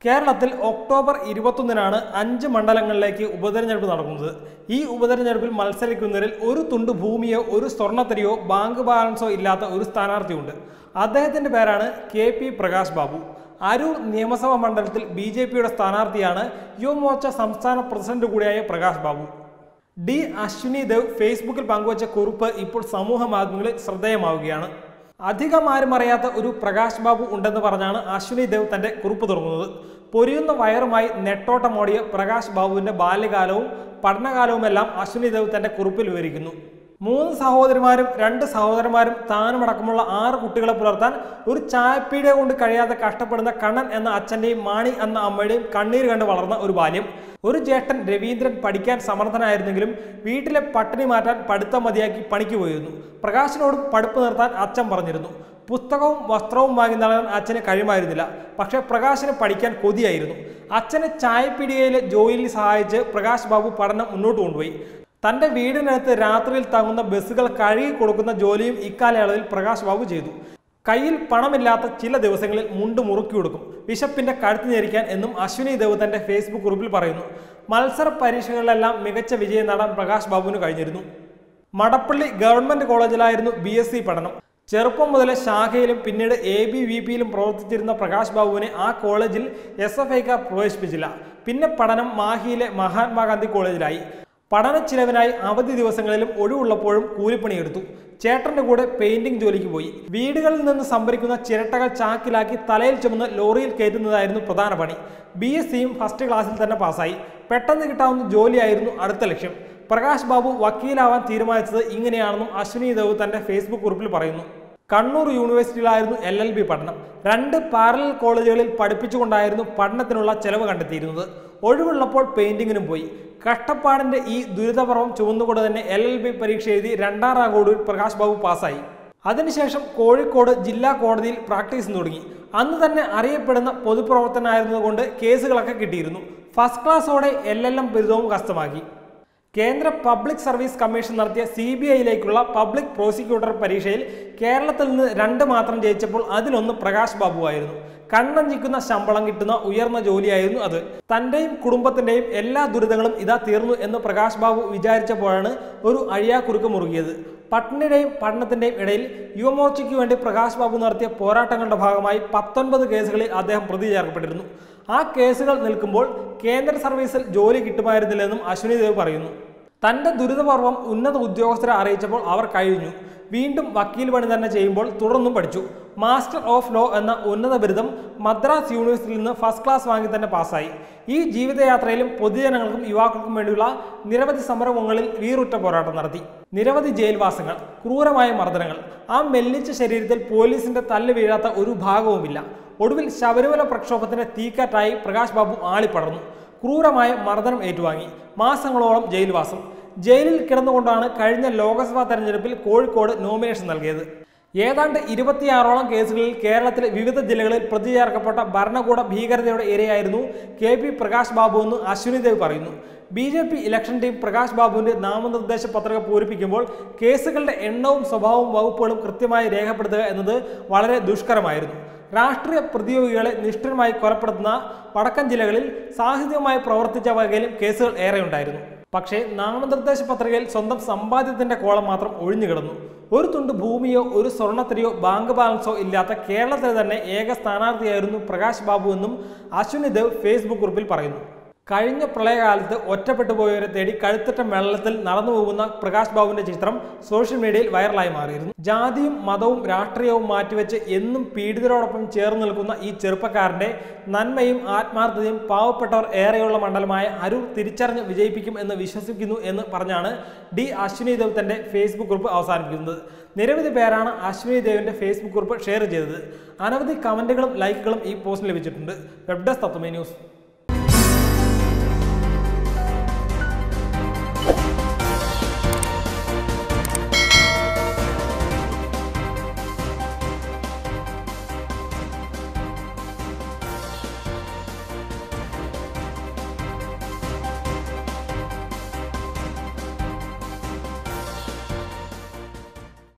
കേരളത്തിൽ ഒക്ടോബർ ഇരുപത്തൊന്നിനാണ് അഞ്ച് മണ്ഡലങ്ങളിലേക്ക് ഉപതെരഞ്ഞെടുപ്പ് നടക്കുന്നത് ഈ ഉപതെരഞ്ഞെടുപ്പിൽ മത്സരിക്കുന്നവരിൽ ഒരു തുണ്ട് ഭൂമിയോ ഒരു സ്വർണ്ണത്തരിയോ ബാങ്ക് ബാലൻസോ ഇല്ലാത്ത ഒരു സ്ഥാനാർത്ഥിയുണ്ട് അദ്ദേഹത്തിന്റെ പേരാണ് കെ പി പ്രകാശ് ബാബു അരൂർ നിയമസഭാ മണ്ഡലത്തിൽ ബി ജെ പിയുടെ സ്ഥാനാർത്ഥിയാണ് യുവമോർച്ച സംസ്ഥാന പ്രസിഡന്റ് കൂടിയായ പ്രകാശ് ബാബു ഡി അശ്വിനി ദേവ് ഫേസ്ബുക്കിൽ പങ്കുവച്ച കുറിപ്പ് ഇപ്പോൾ സമൂഹ മാധ്യമങ്ങളിൽ ശ്രദ്ധേയമാവുകയാണ് അധികം ആരും അറിയാത്ത ഒരു പ്രകാശ് ബാബു ഉണ്ടെന്ന് പറഞ്ഞാണ് അശ്വിനി ദേവ് തന്റെ കുറിപ്പ് തുടങ്ങുന്നത് പൊരിയുന്ന വയറുമായി നെട്ടോട്ടമോടിയ പ്രകാശ് ബാബുവിന്റെ ബാല്യകാലവും പഠനകാലവുമെല്ലാം അശ്വിനി ദേവ് തന്റെ കുറിപ്പിൽ വിവരിക്കുന്നു മൂന്ന് സഹോദരിമാരും രണ്ട് സഹോദരന്മാരും താനുമടക്കമുള്ള ആറ് കുട്ടികളെ പുലർത്താൻ ഒരു ചായപ്പീടിക കൊണ്ട് കഴിയാതെ കഷ്ടപ്പെടുന്ന കണ്ണൻ എന്ന അച്ഛന്റെയും മാണി എന്ന അമ്മയുടെയും കണ്ണീര് കണ്ട് വളർന്ന ഒരു ബാല്യം ഒരു ജ്യേഷ്ഠൻ രവീന്ദ്രൻ പഠിക്കാൻ സമർത്ഥനായിരുന്നെങ്കിലും വീട്ടിലെ പട്ടിണി മാറ്റാൻ പഠിത്തം മതിയാക്കി പണിക്ക് പോയിരുന്നു പ്രകാശിനോടും പഠിപ്പ് നിർത്താൻ അച്ഛൻ പറഞ്ഞിരുന്നു പുസ്തകവും വസ്ത്രവും വാങ്ങി നൽകാൻ അച്ഛന് കഴിയുമായിരുന്നില്ല പക്ഷേ പ്രകാശിന് പഠിക്കാൻ കൊതിയായിരുന്നു അച്ഛനെ ചായപ്പീടികയിലെ ജോലിയിൽ സഹായിച്ച് പ്രകാശ് ബാബു പഠനം മുന്നോട്ട് കൊണ്ടുപോയി തന്റെ വീടിനടുത്ത് രാത്രിയിൽ തങ്ങുന്ന ബസ്സുകൾ കഴുകി കൊടുക്കുന്ന ജോലിയും ഇക്കാലയളവിൽ പ്രകാശ് ബാബു ചെയ്തു കയ്യിൽ പണമില്ലാത്ത ചില ദിവസങ്ങളിൽ മുണ്ട് മുറുക്കി കൊടുക്കും വിശപ്പിന്റെ കഴുത്ത് ഞെരിക്കാൻ എന്നും അശ്വിനി ദേവ് തന്റെ ഫേസ്ബുക്ക് ഗ്രൂപ്പിൽ പറയുന്നു മത്സര പരീക്ഷകളിലെല്ലാം മികച്ച വിജയം നേടാൻ പ്രകാശ് ബാബുവിന് കഴിഞ്ഞിരുന്നു മടപ്പള്ളി ഗവൺമെന്റ് കോളേജിലായിരുന്നു ബി എസ് സി പഠനം ചെറുപ്പം മുതലേ ശാഖയിലും പിന്നീട് എ ബി വി പിയിലും പ്രവർത്തിച്ചിരുന്ന പ്രകാശ് ബാബുവിനെ ആ കോളേജിൽ എസ് എഫ് ഐക്കാർ പ്രവേശിപ്പിച്ചില്ല പിന്നെ പഠനം മാഹിയിലെ മഹാത്മാഗാന്ധി കോളേജിലായി പഠന ചിലവിനായി അവധി ദിവസങ്ങളിലും ഒഴിവുള്ളപ്പോഴും കൂലിപ്പണിയെടുത്തു ചേട്ടന്റെ കൂടെ പെയിന്റിംഗ് ജോലിക്ക് പോയി വീടുകളിൽ നിന്ന് സംഭരിക്കുന്ന ചിരട്ടകൾ ചാക്കിലാക്കി തലയിൽ ചുമന്ന് ലോറിയിൽ കയറ്റുന്നതായിരുന്നു പ്രധാന പണി ബി എസ് സിയും ഫസ്റ്റ് ക്ലാസ്സിൽ തന്നെ പാസ്സായി പെട്ടെന്ന് കിട്ടാവുന്ന ജോലിയായിരുന്നു അടുത്ത ലക്ഷ്യം പ്രകാശ് ബാബു വക്കീലാവാൻ തീരുമാനിച്ചത് ഇങ്ങനെയാണെന്നും അശ്വിനി ദേവ് തന്റെ ഫേസ്ബുക്ക് കുറിപ്പിൽ പറയുന്നു കണ്ണൂർ യൂണിവേഴ്സിറ്റിയിലായിരുന്നു എൽ എൽ ബി പഠനം രണ്ട് പാരലൽ കോളേജുകളിൽ പഠിപ്പിച്ചുകൊണ്ടായിരുന്നു പഠനത്തിനുള്ള ചെലവ് കണ്ടെത്തിയിരുന്നത് ഒഴിവുള്ളപ്പോൾ പെയിന്റിങ്ങിനും പോയി കഷ്ടപ്പാടിന്റെ ഈ ദുരിതപർവം ചുമന്നുകൊണ്ട് തന്നെ എൽ എൽ ബി പരീക്ഷ എഴുതി രണ്ടാം റാങ്കോടിൽ പ്രകാശ് ബാബു പാസ്സായി അതിനുശേഷം കോഴിക്കോട് ജില്ലാ കോടതിയിൽ പ്രാക്ടീസ് തുടങ്ങി അന്ന് തന്നെ അറിയപ്പെടുന്ന പൊതുപ്രവർത്തനായിരുന്നതുകൊണ്ട് കേസുകളൊക്കെ കിട്ടിയിരുന്നു ഫസ്റ്റ് ക്ലാസ്സോടെ എൽ എൽ എം ബിരുദവും കരസ്ഥമാക്കി കേന്ദ്ര പബ്ലിക് സർവീസ് കമ്മീഷൻ നടത്തിയ സി ബി ഐയിലേക്കുള്ള പബ്ലിക് പ്രോസിക്യൂട്ടർ പരീക്ഷയിൽ കേരളത്തിൽ നിന്ന് രണ്ട് മാത്രം ജയിച്ചപ്പോൾ അതിലൊന്ന് പ്രകാശ് ബാബു ആയിരുന്നു കണ്ണഞ്ചിക്കുന്ന ശമ്പളം കിട്ടുന്ന ഉയർന്ന ജോലിയായിരുന്നു അത് തന്റെയും കുടുംബത്തിന്റെയും എല്ലാ ദുരിതങ്ങളും ഇതാ തീർന്നു എന്ന് പ്രകാശ് ബാബു വിചാരിച്ചപ്പോഴാണ് ഒരു അഴിയാക്കുറുക്ക് മുറുകിയത് പട്ടിണിയുടെയും പഠനത്തിന്റെയും ഇടയിൽ യുവമോർച്ചയ്ക്ക് വേണ്ടി പ്രകാശ് ബാബു നടത്തിയ പോരാട്ടങ്ങളുടെ ഭാഗമായി പത്തൊൻപത് കേസുകളിൽ അദ്ദേഹം പ്രതി ചേർക്കപ്പെട്ടിരുന്നു ആ കേസുകൾ നിൽക്കുമ്പോൾ കേന്ദ്ര സർവീസിൽ ജോലി കിട്ടുമായിരുന്നില്ലെന്നും അശ്വിനി ദേവ് പറയുന്നു തന്റെ ദുരിതപർവം ഉന്നത ഉദ്യോഗസ്ഥരെ അറിയിച്ചപ്പോൾ അവർ കഴിഞ്ഞു വീണ്ടും വക്കീൽ പണി തന്നെ ചെയ്യുമ്പോൾ തുടർന്നും പഠിച്ചു മാസ്റ്റർ ഓഫ് ലോ എന്ന ഉന്നത ബിരുദം മദ്രാസ് യൂണിവേഴ്സിറ്റിയിൽ നിന്ന് ഫസ്റ്റ് ക്ലാസ് വാങ്ങി തന്നെ പാസ്സായി ഈ ജീവിതയാത്രയിലും പൊതുജനങ്ങൾക്കും യുവാക്കൾക്കും വേണ്ടിയുള്ള നിരവധി സംരംഭങ്ങളിൽ വീറുറ്റ പോരാട്ടം നടത്തി നിരവധി ജയിൽവാസങ്ങൾ ക്രൂരമായ മർദ്ദനങ്ങൾ ആ മെല്ലിച്ച ശരീരത്തിൽ പോലീസിന്റെ തല്ല് വീഴാത്ത ഒരു ഭാഗവുമില്ല ഒടുവിൽ ശബരിമല പ്രക്ഷോഭത്തിന്റെ തീക്കാറ്റായി പ്രകാശ് ബാബു ആളിപ്പടർന്നു ക്രൂരമായ മർദ്ദനം ഏറ്റുവാങ്ങി മാസങ്ങളോളം ജയിൽവാസം ജയിലിൽ കിടന്നുകൊണ്ടാണ് കഴിഞ്ഞ ലോക്സഭാ തെരഞ്ഞെടുപ്പിൽ കോഴിക്കോട് നോമിനേഷൻ നൽകിയത് ഏതാണ്ട് ഇരുപത്തിയാറോളം കേസുകളിൽ കേരളത്തിലെ വിവിധ ജില്ലകളിൽ പ്രതി ചേർക്കപ്പെട്ട ഭരണകൂട ഭീകരതയുടെ ഇരയായിരുന്നു കെ പി പ്രകാശ് ബാബു എന്ന് അശ്വിനി ദേവ് പറയുന്നു B J P election team Prakash ബാബുവിന്റെ നാമനിർദ്ദേശ പത്രിക പൂരിപ്പിക്കുമ്പോൾ കേസുകളുടെ എണ്ണവും സ്വഭാവവും വകുപ്പുകളും കൃത്യമായി രേഖപ്പെടുത്തുക എന്നത് വളരെ ദുഷ്കരമായിരുന്നു രാഷ്ട്രീയ പ്രതിയോഗികളെ നിഷ്ഠുരമായി കൊലപ്പെടുത്തുന്ന വടക്കൻ ജില്ലകളിൽ സാഹിത്യമായി പ്രവർത്തിച്ച വകയിലും കേസുകൾ ഏറെയുണ്ടായിരുന്നു പക്ഷേ നാമനിർദ്ദേശ പത്രികയിൽ സ്വന്തം സമ്പാദ്യത്തിന്റെ കോളം മാത്രം ഒഴിഞ്ഞു കിടന്നു ഒരു തുണ്ട് ഭൂമിയോ ഒരു സ്വർണ്ണത്തരിയോ ബാങ്ക് ബാലൻസോ ഇല്ലാത്ത കേരളത്തിലെ തന്നെ ഏക സ്ഥാനാർത്ഥിയായിരുന്നു പ്രകാശ് ബാബു എന്നും അശ്വിനി ദേവ് ഫേസ്ബുക്ക് കുറിപ്പിൽ പറയുന്നു കഴിഞ്ഞ പ്രളയകാലത്ത് ഒറ്റപ്പെട്ടു പോയവരെ തേടി കഴുത്തറ്റ വെള്ളത്തിൽ നടന്നു പോകുന്ന പ്രകാശ് ബാബുവിന്റെ ചിത്രം സോഷ്യൽ മീഡിയയിൽ വൈറലായി മാറിയിരുന്നു ജാതിയും മതവും രാഷ്ട്രീയവും മാറ്റിവെച്ച് എന്നും പീഡിതരോടൊപ്പം ചേർന്ന് നിൽക്കുന്ന ഈ ചെറുപ്പക്കാരന്റെ നന്മയും ആത്മാർത്ഥതയും പാവപ്പെട്ടവർ ഏറെയുള്ള മണ്ഡലമായ അരൂർ തിരിച്ചറിഞ്ഞ് വിജയിപ്പിക്കും എന്ന് വിശ്വസിക്കുന്നു എന്ന് പറഞ്ഞാണ് ഡി അശ്വിനി ദേവ് തന്റെ ഫേസ്ബുക്ക് കുറിപ്പ് അവസാനിപ്പിക്കുന്നത് നിരവധി പേരാണ് അശ്വിനി ദേവിന്റെ ഫേസ്ബുക്ക് കുറിപ്പ് ഷെയർ ചെയ്തത് അനവധി കമന്റുകളും ലൈക്കുകളും ഈ പോസ്റ്റിൽ ലഭിച്ചിട്ടുണ്ട് വെബ് ഡെസ്ക് തത്വമേ ന്യൂസ്